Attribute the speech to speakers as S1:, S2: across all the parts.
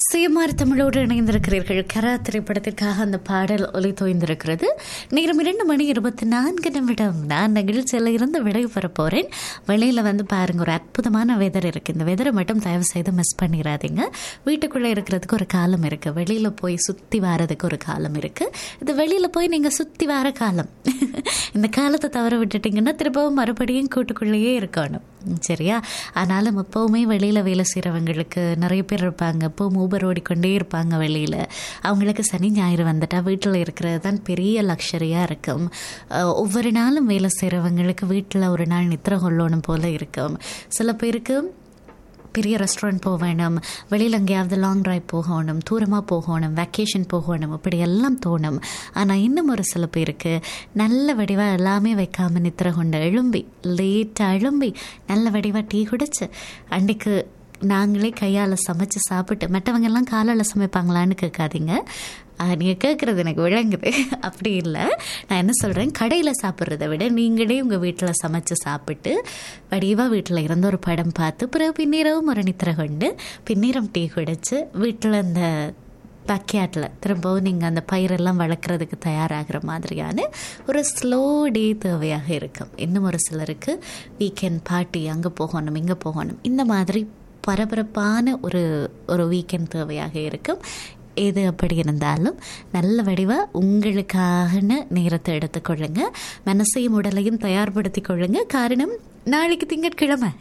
S1: சுயமார் தமிழோடு இணைந்திருக்கிறீர்கள் கரா திரைப்படத்திற்காக அந்த பாடல் ஒலி தோய்ந்திருக்கிறது நேரம் இரண்டு மணி இருபத்தி நான்கு நிமிடம் நான் நிகழ்ச்சியில் இருந்து விடைவு பெற போறேன் வெளியில வந்து பாருங்க ஒரு அற்புதமான வெதர் இருக்கு இந்த வெதரை மட்டும் தயவு செய்து மிஸ் பண்ணிடாதீங்க வீட்டுக்குள்ள இருக்கிறதுக்கு ஒரு காலம் இருக்கு வெளியில போய் சுத்தி வாரதுக்கு ஒரு காலம் இருக்கு இது வெளியில போய் நீங்க சுத்தி வார காலம் இந்த காலத்தை தவற விட்டுட்டீங்கன்னா திரும்பவும் மறுபடியும் கூட்டுக்குள்ளேயே இருக்கணும் சரியா ஆனாலும் எப்போவுமே வெளியில் வேலை செய்கிறவங்களுக்கு நிறைய பேர் இருப்பாங்க எப்போவும் ஊபர் ஓடிக்கொண்டே இருப்பாங்க வெளியில் அவங்களுக்கு சனி ஞாயிறு வந்துட்டால் வீட்டில் இருக்கிறது தான் பெரிய லக்ஷரியாக இருக்கும் அஹ் ஒவ்வொரு நாளும் வேலை செய்கிறவங்களுக்கு வீட்டில் ஒரு நாள் நித்திர கொள்ளணும் போல இருக்கும் சில பேருக்கு பெரிய ரெஸ்டாரண்ட் போக வேணும் வெளியில் எங்கேயாவது லாங் ட்ரைவ் போகணும் தூரமாக போகணும் வெக்கேஷன் போகணும் இப்படி எல்லாம் தோணும் ஆனால் இன்னும் ஒரு சில பேருக்கு நல்ல வடிவாக எல்லாமே வைக்காம நித்திர கொண்டு எழும்பி லேட்டாக எழும்பி நல்ல வடிவாக டீ குடிச்சு அன்றைக்கு நாங்களே கையால் சமைச்சு சாப்பிட்டு மற்றவங்கெல்லாம் காலால் சமைப்பாங்களான்னு கேட்காதீங்க நீங்கள் கேட்குறது எனக்கு விளங்குது அப்படி இல்லை நான் என்ன சொல்கிறேன் கடையில் சாப்பிட்றத விட நீங்களே உங்கள் வீட்டில் சமைச்சு சாப்பிட்டு வடிவாக வீட்டில் இருந்து ஒரு படம் பார்த்து பிறகு பின்னீரவும் ஒரு நித்திர கொண்டு பின்னீரம் டீ குடிச்சு வீட்டில் அந்த பேக்யார்டில் திரும்பவும் நீங்கள் அந்த பயிரெல்லாம் வளர்க்குறதுக்கு தயாராகிற மாதிரியான ஒரு ஸ்லோ டே தேவையாக இருக்கும் இன்னும் ஒரு சிலருக்கு வீக்கெண்ட் பார்ட்டி அங்கே போகணும் இங்கே போகணும் இந்த மாதிரி பரபரப்பான ஒரு ஒரு வீக்கெண்ட் தேவையாக இருக்கும் எது அப்படி இருந்தாலும் நல்ல வடிவாக உங்களுக்கான நேரத்தை எடுத்துக்கொள்ளுங்க மனசையும் உடலையும் தயார்படுத்தி கொள்ளுங்க காரணம் நாளைக்கு திங்கட்கிழமை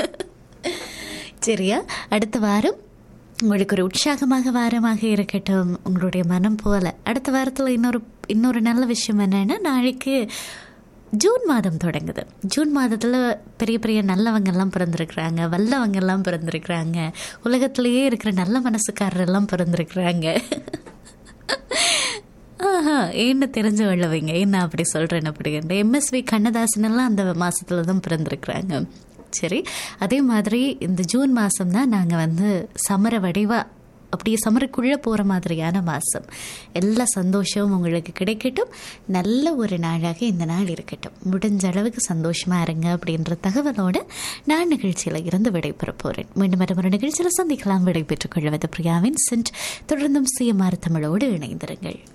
S1: சரியா அடுத்த வாரம் உங்களுக்கு ஒரு உற்சாகமாக வாரமாக இருக்கட்டும் உங்களுடைய மனம் போல அடுத்த வாரத்தில் இன்னொரு இன்னொரு நல்ல விஷயம் என்னன்னா நாளைக்கு ஜூன் மாதம் தொடங்குது ஜூன் மாதத்தில் பெரிய பெரிய நல்லவங்கெல்லாம் பிறந்திருக்கிறாங்க வல்லவங்கெல்லாம் பிறந்திருக்கிறாங்க உலகத்திலேயே இருக்கிற நல்ல மனசுக்காரர் எல்லாம் பிறந்திருக்கிறாங்க ஆஹா என்ன தெரிஞ்சு கொள்ளவைங்க என்ன அப்படி சொல்கிறேன் அப்படிங்கிற எம்எஸ்வி கண்ணதாசன் எல்லாம் அந்த மாதத்தில் தான் பிறந்திருக்கிறாங்க சரி அதே மாதிரி இந்த ஜூன் மாதம் தான் நாங்கள் வந்து சமர வடிவாக அப்படியே சமருக்குள்ளே போகிற மாதிரியான மாதம் எல்லா சந்தோஷமும் உங்களுக்கு கிடைக்கட்டும் நல்ல ஒரு நாளாக இந்த நாள் இருக்கட்டும் முடிஞ்ச அளவுக்கு சந்தோஷமாக இருங்க அப்படின்ற தகவலோடு நான் நிகழ்ச்சியில் இருந்து விடைபெற போகிறேன் மீண்டும் ஒரு நிகழ்ச்சியில் சந்திக்கலாம் விடைபெற்றுக் கொள்வது பிரியாவின் சென்ட் தொடர்ந்தும் சுயமார் தமிழோடு இணைந்திருங்கள்